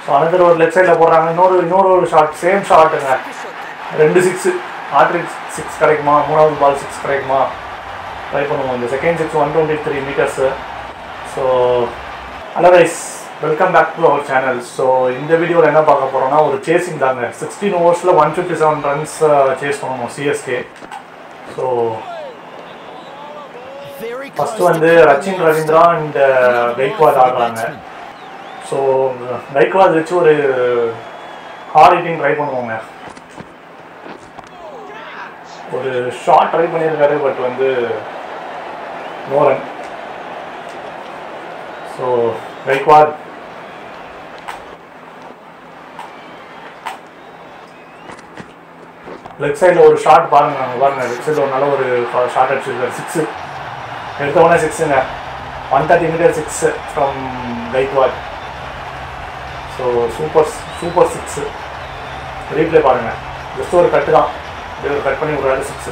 so another ஒரு left சைடில் போடுறாங்க இன்னொரு இன்னொரு ஒரு ஷாட் சேம் ஷாட்டுங்க ரெண்டு சிக்ஸு ஆட்ரிக் சிக்ஸ் கிடைக்குமா மூணாவது பால் சிக்ஸ் கிடைக்குமா ட்ரை பண்ணுவோம் இந்த second six one twenty three metres so hello guys welcome back to our channel so இந்த வீடியோவில் என்ன பார்க்க போகிறோம்னா ஒரு சேசிங் தாங்க சிக்ஸ்டீன் ஓவர்ஸில் one fifty seven runs chase பண்ணணும் சிஎஸ்கே ஸோ ஃபஸ்ட்டு வந்து ரச்சின் ரவீந்திரா அண்ட் கெய்க்வாத் ஆடுறாங்க ஸோ கெய்க்வாத் வச்சு ஒரு ஹார்ட் ஹிட்டிங் ட்ரை பண்ணுவோங்க ஒரு ஷார்ட் ட்ரை பண்ணியிருக்காரு பட் வந்து no run so Gaikwad left சைடில் ஒரு ஷாட் பாருங்க அங்கே பாருங்க லெஃப்ட் சைடில் ஒரு நல்ல ஒரு ஷார்ட் அடிச்சிருக்காரு சிக்ஸு எடுத்த உடனே சிக்ஸுங்க one thirty metre six from Gaikwad so super super six replay பாருங்கள் ஜஸ்ட் ஒரு கட்டு தான் அப்படியே ஒரு கட் பண்ணி விடுறாரு சிக்ஸு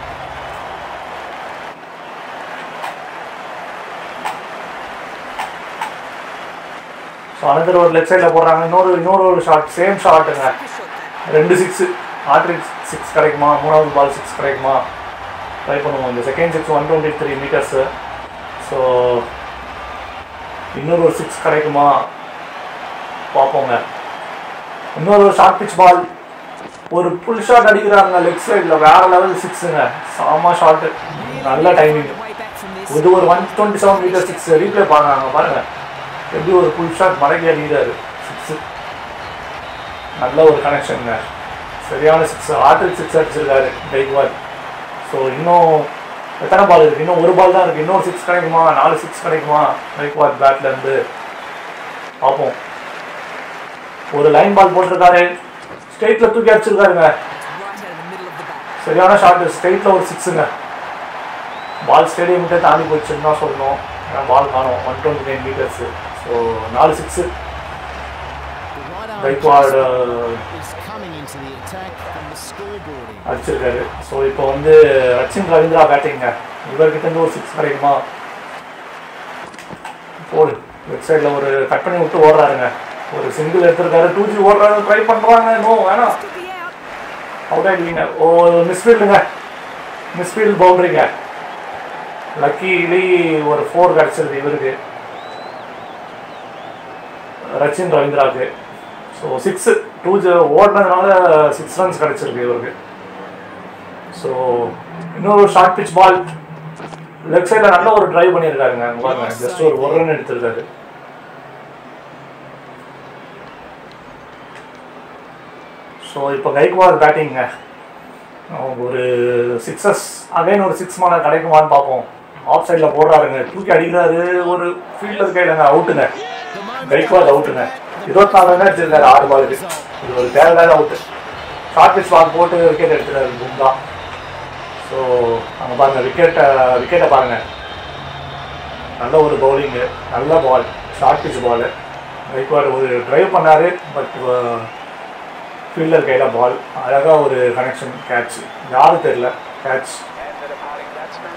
ஸோ அனதர் ஒரு லெஃப்ட் சைடில் போடுறாங்க இன்னொரு இன்னொரு ஒரு ஷாட் சேம் ஷாட்டுங்க ரெண்டு சிக்ஸு ஆட்ரிக் சிக்ஸ் கிடைக்குமா மூணாவது பால் சிக்ஸ் கிடைக்குமா ட்ரை பண்ணுவோம் இந்த second six one twenty three metres so இன்னொரு ஒரு சிக்ஸ் கிடைக்குமா பார்ப்போங்க இன்னொரு ஒரு ஷார்ட் பிச் பால் ஒரு புல் ஷாட் அடிக்கிறாங்க லெக் சைடில் வேற லெவல் சிக்ஸுங்க சாமா ஷாட்டு நல்ல டைமிங் இது ஒரு one twenty seven metre six replay பாருங்க பாருங்க எப்படி ஒரு புல் ஷாட் மடக்கி அடிக்கிறாரு சிக்ஸு நல்ல ஒரு கனெக்ஷனுங்க சரியான சிக்ஸ் ஆட்ரிக் சிக்ஸ் அடிச்சிருக்காரு கைக்வால் ஸோ இன்னும் எத்தனை பால் இருக்குது இன்னும் ஒரு பால் தான் இருக்குது இன்னொரு சிக்ஸ் கிடைக்குமா நாலு சிக்ஸ் கிடைக்குமா கைக்வால் பேட்லேருந்து பார்ப்போம் ஒரு லைன் பால் போட்டிருக்காரு ஸ்ட்ரெயிட்டில் தூக்கி அடிச்சிருக்காருங்க சரியான ஷாட் ஸ்ட்ரெயிட்டில் ஒரு சிக்ஸுங்க பால் ஸ்டேடியம் கிட்டே தாண்டி போயிடுச்சுன்னு தான் சொல்லணும் ஏன்னா பால் காணும் one twenty nine metres so நாலு சிக்ஸு கைக்வாட் அடிச்சிருக்காரு ஸோ இப்போ வந்து ரச்சின் ரவீந்திரா பேட்டிங்க இவர்கிட்ட இருந்து ஒரு சிக்ஸ் கிடைக்குமா போடு லெஃப்ட் சைடில் ஒரு கட் பண்ணி விட்டு ஓடுறாருங்க ஒரு சிங்கிள் எடுத்திருக்காரு டூ ஜி ஓடுறாரு ட்ரை பண்ணுறாங்க நோ வேணாம் அவுட் ஆகிடுவீங்க ஓ மிஸ்ஃபீல்டுங்க மிஸ்ஃபீல்டு பவுண்டரிங்க லக்கிலி ஒரு ஃபோர் கிடச்சிருக்கு இவருக்கு ரச்சின் ரவீந்திராவுக்கு ஸோ சிக்ஸு டூ ஜ ஓடினதுனால சிக்ஸ் ரன்ஸ் கிடச்சிருக்கு இவருக்கு ஸோ இன்னொரு ஷார்ட் பிச் பால் லெஃப்ட் சைடில் நல்ல ஒரு ட்ரைவ் பண்ணியிருக்காருங்க அங்கே பாருங்க ஜஸ்ட் ஒரு ஒரு ரன் எடுத்திருக்காரு ஸோ இப்போ கைக்வால் பேட்டிங்க ஒரு சிக்ஸஸ் அகைன் ஒரு சிக்ஸ் மேலே கிடைக்குமான்னு பார்ப்போம் ஆஃப் சைடில் போடுறாருங்க தூக்கி அடிக்கிறாரு ஒரு ஃபீல்டர் கையிலங்க அவுட்டுங்க கைக்வால் அவுட்டுங்க இருபத்தி நாலு ரன் அடிச்சிருக்காரு ஆறு பாலுக்கு இது ஒரு தேவையில்லாத அவுட்டு ஷார்ட் பிச் பால் போட்டு விக்கெட் எடுத்துறாரு பும்ரா ஸோ அங்கே பாருங்கள் விக்கெட்டை விக்கெட்டை பாருங்கள் நல்ல ஒரு பவுலிங்கு நல்ல ball short pitch ball Gaikwad ஒரு ட்ரைவ் பண்ணார் பட் ஃபீல்டர் கையில் பால் அழகாக ஒரு கனெக்ஷன் கேட்ச் யாரும் தெரில கேட்ச்